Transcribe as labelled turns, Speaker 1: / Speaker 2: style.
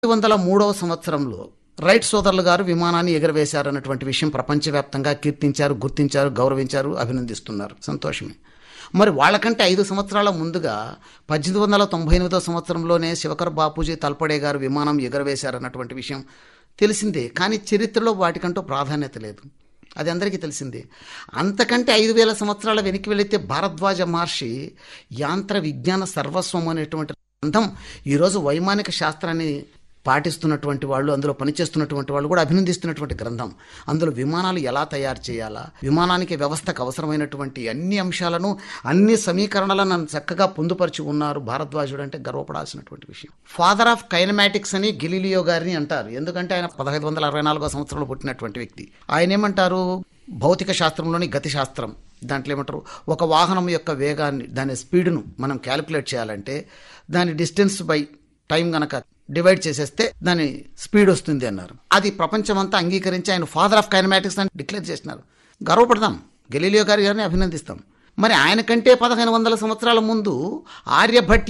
Speaker 1: వందల మూడవ సంవత్సరంలో రైట్ సోదరులు గారు విమానాన్ని ఎగరవేశారన్నటువంటి విషయం ప్రపంచవ్యాప్తంగా కీర్తించారు గుర్తించారు గౌరవించారు అభినందిస్తున్నారు సంతోషమే మరి వాళ్ళకంటే ఐదు సంవత్సరాల ముందుగా పద్దెనిమిది వందల తొంభై ఎనిమిదో సంవత్సరంలోనే శివకర్ బాపూజీ తల్పడే గారు విమానం ఎగరవేశారన్నటువంటి విషయం తెలిసిందే కానీ చరిత్రలో వాటికంటూ ప్రాధాన్యత లేదు అది అందరికీ తెలిసిందే అంతకంటే ఐదు వేల సంవత్సరాల వెనక్కి వెళితే భారద్వాజ మహర్షి యాంత్ర విజ్ఞాన సర్వస్వం అనేటువంటి గ్రంథం ఈరోజు వైమానిక శాస్త్రాన్ని పాటిస్తున్నటువంటి వాళ్ళు అందులో పనిచేస్తున్నటువంటి వాళ్ళు కూడా అభినందిస్తున్నటువంటి గ్రంథం అందులో విమానాలు ఎలా తయారు చేయాలా విమానానికి వ్యవస్థకు అవసరమైనటువంటి అన్ని అంశాలను అన్ని సమీకరణలను చక్కగా పొందుపరిచి ఉన్నారు భారద్వాజుడు అంటే గర్వపడాల్సినటువంటి విషయం ఫాదర్ ఆఫ్ కైనమాటిక్స్ అని గిలీలియో గారిని అంటారు ఎందుకంటే ఆయన పదహైదు వందల అరవై నాలుగో సంవత్సరంలో పుట్టినటువంటి వ్యక్తి ఆయన ఏమంటారు భౌతిక శాస్త్రంలోని గతి శాస్త్రం దాంట్లో ఏమంటారు ఒక వాహనం యొక్క వేగాన్ని దాని స్పీడ్ను మనం క్యాలిక్యులేట్ చేయాలంటే దాని డిస్టెన్స్ బై టైం గనక డివైడ్ చేసేస్తే దాని స్పీడ్ వస్తుంది అన్నారు అది ప్రపంచమంతా అంగీకరించి ఆయన ఫాదర్ ఆఫ్ కైనమాటిక్స్ అని డిక్లేర్ చేసినారు గర్వపడదాం గెలీలియో గారి గారిని అభినందిస్తాం మరి ఆయన కంటే పదహైదు వందల సంవత్సరాల ముందు ఆర్యభట్